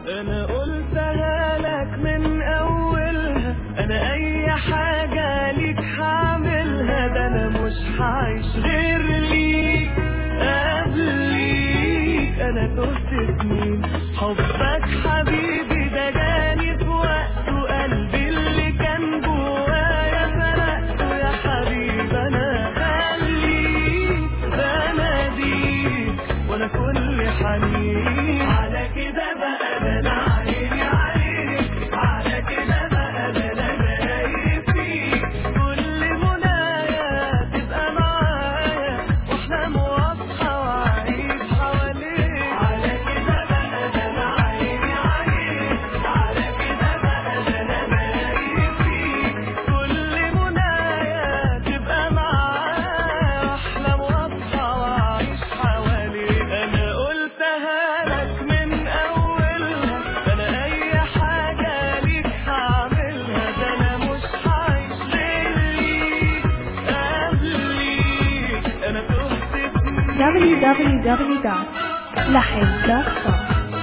انا قلتها لك من اولها انا اي حاجة ليك هعملها ده انا مش هعيش غير ليك قبليك انا تهت سنين حبك حبيبي ده جاني في وقته قلبي اللي كان جوايا فرقته يا حبيبي انا خليك بناديك وانا كل حنين على كده بقى ده انا عيني عليك على كده بقى ده انا باقي فيك كل منايا تبقى معايا واحلم واصحى واعيش حواليك على كده بقى ده انا عيني عليك على كده بقى ده انا باقي فيك كل منايا تبقى معايا واحلم واصحى واعيش حواليك انا قلتها لك من اولها انا اي حاجه ليك هعملها ده انا مش هعيش غير ليك قبليك انا تهت سنين www.lahib.com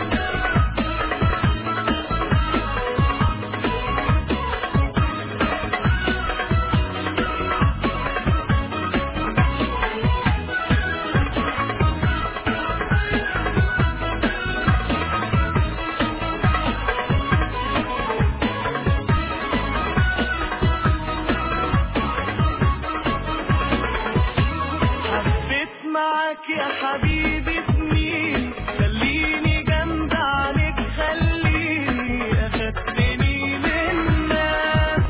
حبيت معاك يا حبيبي سنين خليني جنب عنك خليني اخدتني للناس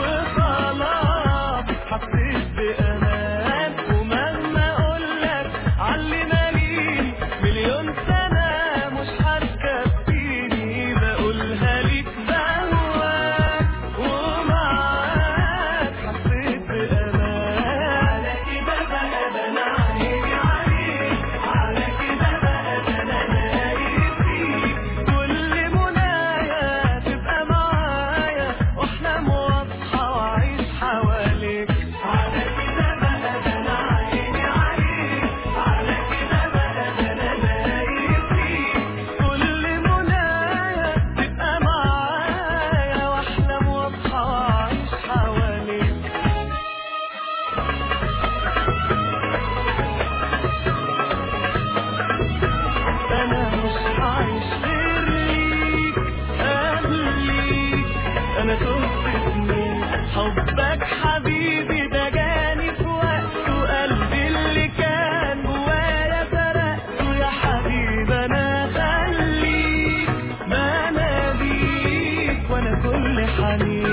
وخلاص حسيت بامان ومهما اقولك علي ماليني مليون سنة مش هتكفيني بقولها ليك بهواك ومعاك حسيت بامان على كده بقى ده انا عيني عليك على كده بقى ده انا لاقي فيك كل منايا تبقى معايا واحلم واصحى واعيش حواليك على كده بقى ده انا عيني عليك على كده بقى ده انا لاقي فيك كل منايا تبقى معايا واحلم واصحى واعيش حواليك انا مش هعيش غير ليك قبليك انا تهت سنين حبك حبيبي ده جاني في وقته قلبي اللي كان جوايا فرقته يا حبيبي انا خليك بناديك وانا كل حنين